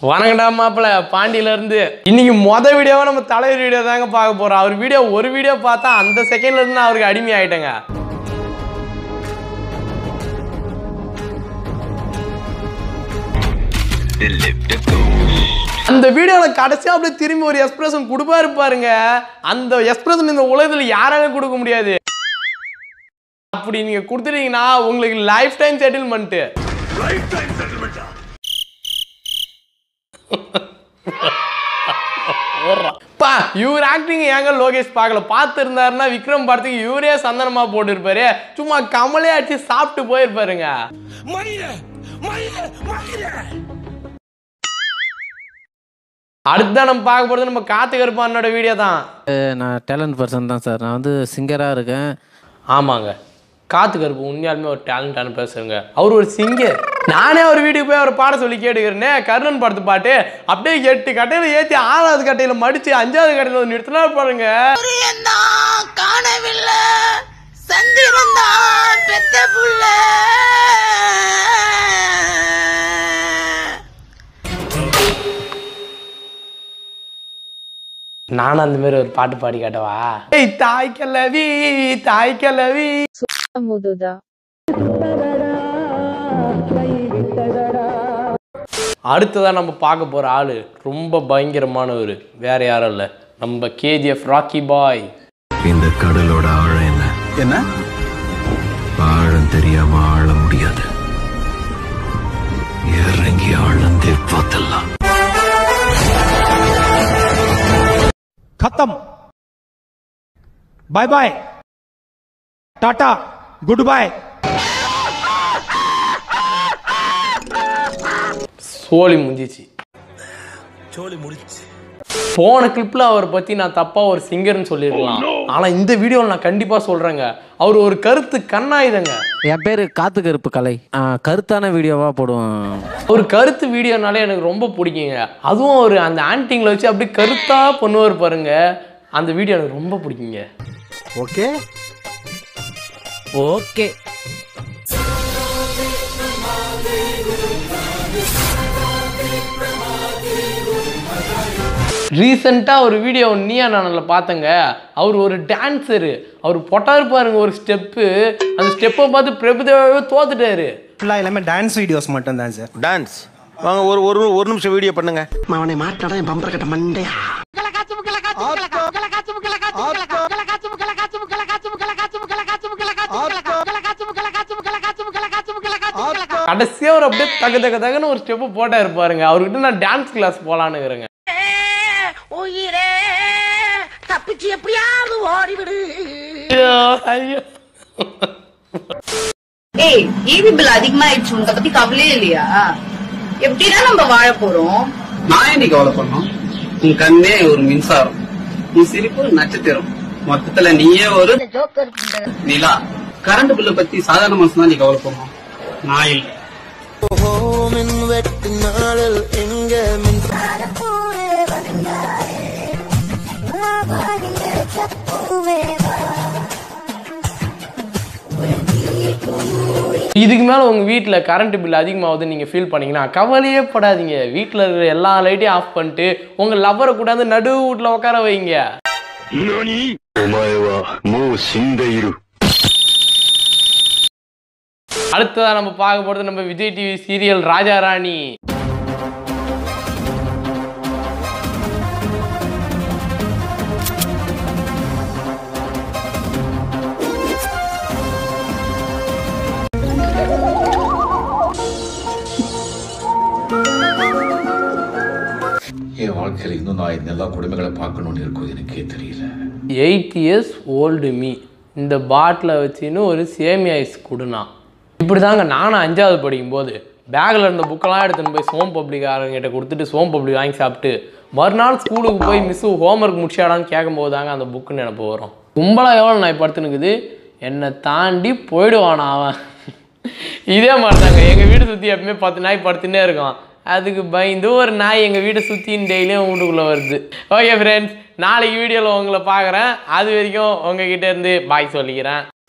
வணக்கடா மாப்பிள்ள பாண்டியில இருந்து இன்னைக்கு மொத வீடியோவை நம்ம தலைவர் வீடியோ தாங்க பார்க்க போறோம் அவர் வீடியோ ஒரு வீடியோ பார்த்தா அந்த செகண்ட்ல இருந்து நான் அவருக்கு அடிமை ஆயிட்டேங்க அந்த வீடியோவில் கடைசியாக அப்படியே திரும்பி ஒரு எக்ஸ்பிரஷன் கொடுப்பாரு பாருங்க அந்த எக்ஸ்பிரஷன் இந்த உலகத்தில் யாராலும் கொடுக்க முடியாது அப்படி நீங்க கொடுத்துட்டீங்கன்னா உங்களுக்கு லைஃப் டைம் செட்டில்மெண்ட்டு பா இவர் ஆக்டிங் ஏங்க லோகேஷ் பார்க்கல பார்த்துருந்தாருன்னா விக்ரம் படத்துக்கு இவரே சந்தனமா போட்டிருப்பாரு சும்மா கமலே அடிச்சு சாப்பிட்டு போயிருப்பாருங்க அடுத்ததான் நம்ம பார்க்க போறது நம்ம காத்து கருப்பானோட வீடியோ தான் நான் டேலண்ட் பர்சன் தான் சார் நான் வந்து சிங்கராக இருக்கேன் ஆமாங்க காத்து கருப்பு உண்மையாலுமே ஒரு டேலண்டான பேசுறேங்க அவர் ஒரு சிங்கர் நானே அவர் வீட்டுக்கு போய் அவர் பாட சொல்லி கேட்டுக்கிறேனே கர்ணன் படத்து பாட்டு அப்படியே எட்டு கட்டையில ஏத்தி ஆறாவது கட்டையில மடிச்சு அஞ்சாவது கட்டையில வந்து நிறுத்தினா பாருங்க சூரியன்தான் காணவில்லை சந்திரன் தான் பெத்த புள்ள நானும் அந்த மாதிரி ஒரு பாட்டு பாடி காட்டவா ஏய் தாய் கலவி தாய் கலவி ಮುದುದ அடுத்ததா நம்ம பார்க்க போற ஆளு ரொம்ப பயங்கரமானவர் வேற யாரும் இல்ல நம்ம கேஜிஎஃப் ராக்கி பாய் இந்த கடலோட ஆழம் என்ன என்ன ஆழம் தெரியாம ஆழ முடியாது இறங்கி ஆழந்தே பார்த்தலாம் खत्म bye bye tata goodbye சோலி முடிஞ்சிச்சு போன கிளிப்ல அவரை பத்தி நான் தப்பா ஒரு சிங்கர்னு சொல்லியிருக்கலாம் ஆனா இந்த வீடியோவில் நான் கண்டிப்பா சொல்றேங்க அவர் ஒரு கருத்து கண்ணாயுதங்க என் பேர் காத்து கருப்பு கலை ஆ, கருத்தான வீடியோவாக போடுவேன் ஒரு கருத்து வீடியோனாலே எனக்கு ரொம்ப பிடிக்குங்க அதுவும் அவர் அந்த ஆன்டிங்களை வச்சு அப்படியே கருத்தா பண்ணுவார் பாருங்க அந்த வீடியோ எனக்கு ரொம்ப பிடிக்குங்க ओके ஓகே ரீசெண்டாக ஒரு வீடியோ நீயா நானில் பார்த்தேங்க அவர் ஒரு டான்ஸரு அவர் பொட்டாரு பாருங்க ஒரு ஸ்டெப்பு அந்த ஸ்டெப்பை பார்த்து பிரபுதேவாவே தோத்துட்டாரு ஃபுல்லாக எல்லாமே டான்ஸ் வீடியோஸ் மட்டும் தான் சார் டான்ஸ் வாங்க ஒரு ஒரு ஒரு நிமிஷம் வீடியோ பண்ணுங்க அவனை மாட்டாடா என் பம்பர கட்ட மண்டையா கடைசியாக அவர் அப்படியே தக தக தகன்னு ஒரு ஸ்டெப்பு போட்டாரு பாருங்க அவர்கிட்ட நான் டான்ஸ் கிளாஸ் போகலான்னு இருக்கிறேங்க உயிரே தப்பிச்சு எப்படியாவது ஓடிவிடு ஐயோ ஐயோ ஏய் ஈவி பில் அதிகமாயிடுச்சு உனக்கு பத்தி கவலையே இல்லையா எப்படிதான் நம்ம வாழ போறோம் நான் இன்னைக்கு கவலை பண்ணோம் உன் கண்ணே ஒரு மின்சாரம் உன் சிரிப்பு ஒரு நட்சத்திரம் மொத்தத்துல நீயே ஒரு நிலா கரண்ட் பில்ல பத்தி சாதாரண மனுஷன் தான் நீ கவலை பண்ணும் நான் இல்லை இதுக்கு மேலே உங்கள் வீட்டில் கரண்ட் பில் அதிகமாகுதுன்னு நீங்கள் ஃபீல் பண்ணீங்கன்னா கவலையே படாதீங்க வீட்டில் இருக்கிற எல்லா லைட்டையும் ஆஃப் பண்ணிட்டு உங்கள் லவ்வரை கூடாந்து நடு வீட்டில் உட்கார வைங்க お前はもう死んでいる அடுத்ததாக நம்ம பார்க்க போகிறது நம்ம விஜய் டிவி சீரியல் ராஜா ராணி என் வாழ்க்கையில் இன்னும் நான் இந்த எல்லா குடும்பங்களை பார்க்கணும்னு இருக்கும் எனக்கே தெரியல எயிட் இயர்ஸ் ஓல்டு மீ இந்த பாட்டிலை வச்சுன்னு ஒரு சேமியா ஐஸ் கொடுனா இப்படி தாங்க நானும் அஞ்சாவது படிக்கும்போது பேக்கில் இருந்த புக்கெல்லாம் எடுத்துன்னு போய் சோம் பப்ளிக் ஆரங்கிட்ட கொடுத்துட்டு சோம் பப்ளிக் வாங்கி சாப்பிட்டு மறுநாள் ஸ்கூலுக்கு போய் மிஸ்ஸு ஹோம்ஒர்க் முடிச்சாடான்னு கேட்கும்போது தாங்க அந்த புக்கு நினப்பு வரும் கும்பலாக எவ்வளோ நாய் படுத்துனுக்குது என்னை தாண்டி போயிடுவானா அவன் இதே மாதிரி தாங்க எங்கள் வீடு சுற்றி எப்பவுமே பத்து நாய் படுத்துன்னே இருக்கும் அதுக்கு பயந்து ஒரு நாய் எங்கள் வீட்டை சுற்றின்னு டெய்லியும் வீட்டுக்குள்ளே வருது ஓகே ஃப்ரெண்ட்ஸ் நாளைக்கு வீடியோவில் உங்களை பார்க்குறேன் அது வரைக்கும் உங்ககிட்ட இருந்து பாய் சொல்லிக்கிறேன்